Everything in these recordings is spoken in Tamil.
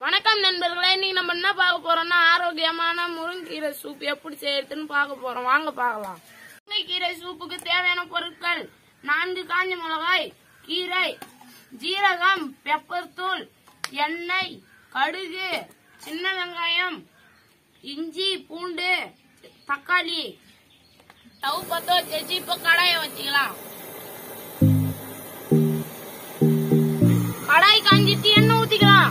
வணக்கம் நண்பர்களே இன்னைக்கு நம்ம என்ன பார்க்க போறோம்னா ஆரோக்கியமான முருங்கீரை சூப் எப்படி செய்யறதுன்னு பார்க்க போறோம் வாங்க பார்க்கலாம் முருங்கைக்கீரை சூப்புக்கு தேவையான பொருட்கள் நான்கு காஞ்ச மிளகாய் கீரை ஜீரகம் பெப்பர் தூள் எண்ணெய் கடுகு சின்ன வெங்காயம் இஞ்சி பூண்டு தக்காளி ஸ்டவ் பத்த வச்சு இப்ப கடாயை வச்சுக்கலாம் கடாய் காஞ்சிட்டு எண்ணெய் ஊத்திக்கலாம்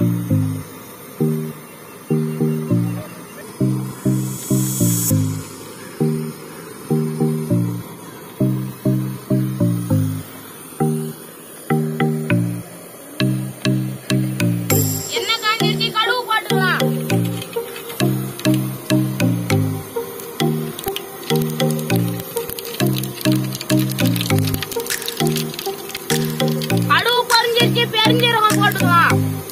எண்ணெய் காஞ்சிருச்சு கடுகு போட்டுக்கலாம் கடுகு பொரிஞ்சிருச்சு பெருஞ்சீரகம் போட்டுக்கலாம்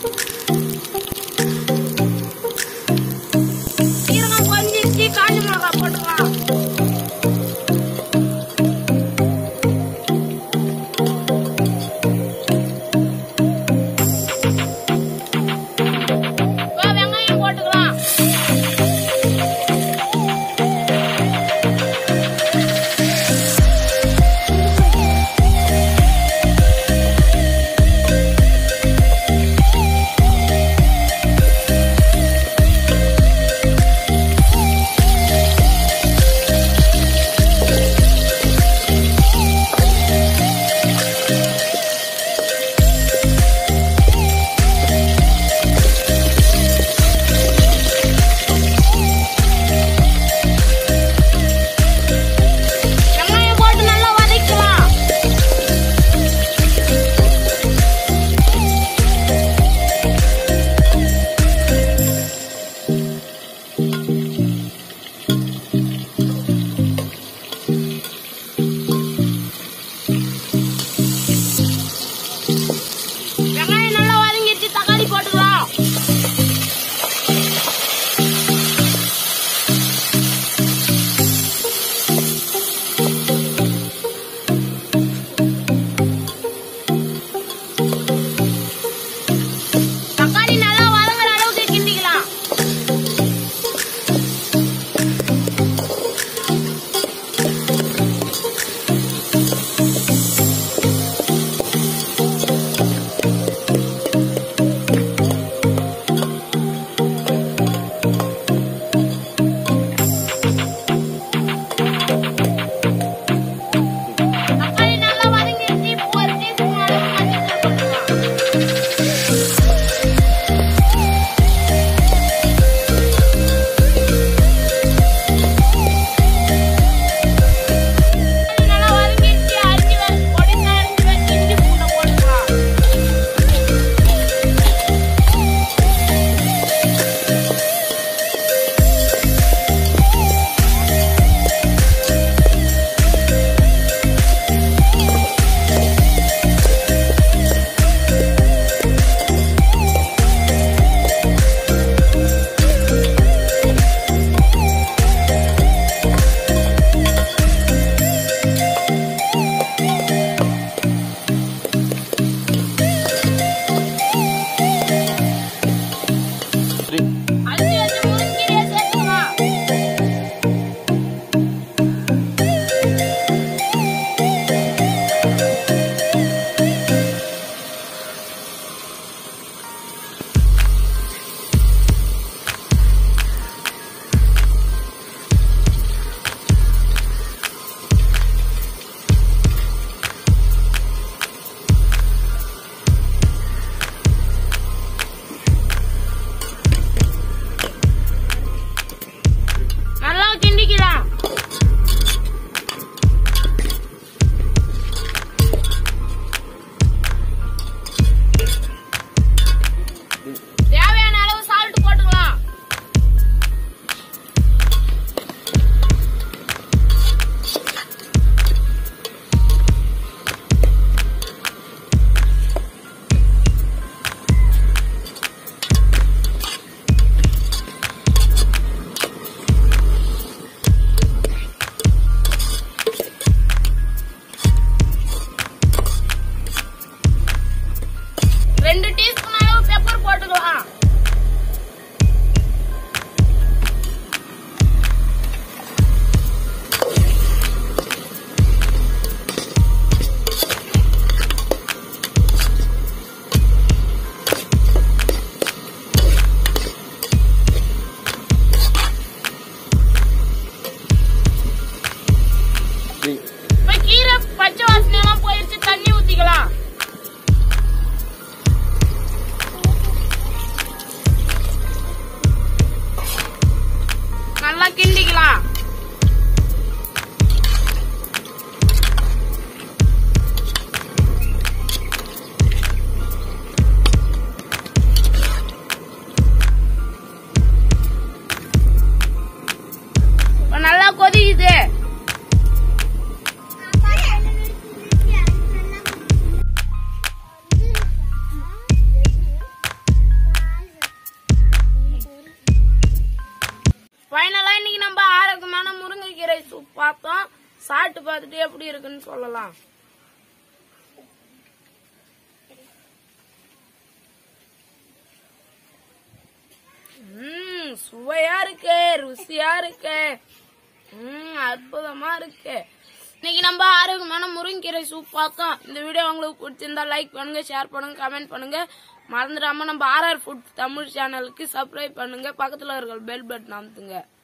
பார்த்தோம் சாப்பிட்டு பார்த்துட்டு எப்படி இருக்குன்னு சொல்லலாம் ம் சுவையா இருக்கு ருசியா இருக்கு ம் அற்புதமா இருக்கு இன்னைக்கு நம்ம ஆரோக்கியமான முருங்கீரை சூப் பார்த்தோம் இந்த வீடியோ உங்களுக்கு பிடிச்சிருந்தா லைக் பண்ணுங்க ஷேர் பண்ணுங்க கமெண்ட் பண்ணுங்க மறந்துடாம நம்ம ஆர்ஆர் ஃபுட் தமிழ் சேனலுக்கு சப்ஸ்கிரைப் பண்ணுங்க பக்கத்துல இருக்கிற பெல் பட்டன் அமுத்துங்க